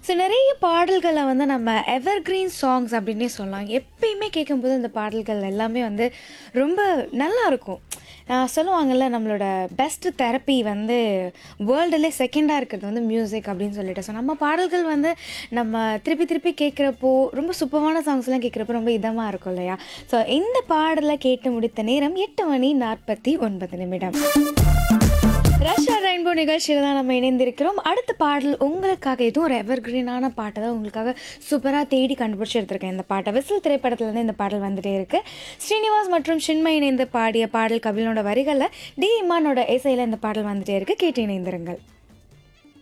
so நிறைய பாடல்களை வந்து நம்ம எவர்கிரீன் சாங்ஸ் அப்படின்னே சொல்லலாம் எப்பயுமே கேட்கும்போது அந்த பாடல்கள் எல்லாமே வந்து ரொம்ப நல்லா இருக்கும் ஆஹ் சொல்லுவாங்கல்ல நம்மளோட பெஸ்ட் தெரப்பி வந்து வேர்ல்டுலே செகண்டாக இருக்கிறது வந்து மியூசிக் அப்படின்னு சொல்லிட்டு ஸோ நம்ம பாடல்கள் வந்து நம்ம திருப்பி திருப்பி கேட்குறப்போ ரொம்ப சூப்பரான சாங்ஸ்லாம் கேட்குறப்போ ரொம்ப இதமாக இருக்கும் இல்லையா ஸோ இந்த பாடலை கேட்டு முடித்த நேரம் எட்டு மணி நாற்பத்தி ஒன்பது நிமிடம் ரஷ்யா ரெயின்போ நிகழ்ச்சியில் தான் நம்ம இணைந்திருக்கிறோம் அடுத்த பாடல் உங்களுக்காக எதுவும் ஒரு எவர்கிரீனான பாட்டை தான் உங்களுக்காக சூப்பராக தேடி கண்டுபிடிச்சி எடுத்திருக்கேன் இந்த பாட்டை விசில் திரைப்படத்துலேருந்து இந்த பாடல் வந்துட்டே இருக்கு ஸ்ரீனிவாஸ் மற்றும் சின்மை இணைந்து பாடிய பாடல் கபிலனோட வரிகளில் டி இமானோட இசையில் இந்த பாடல் வந்துட்டே இருக்கு கேட்டு இணைந்திருங்கள்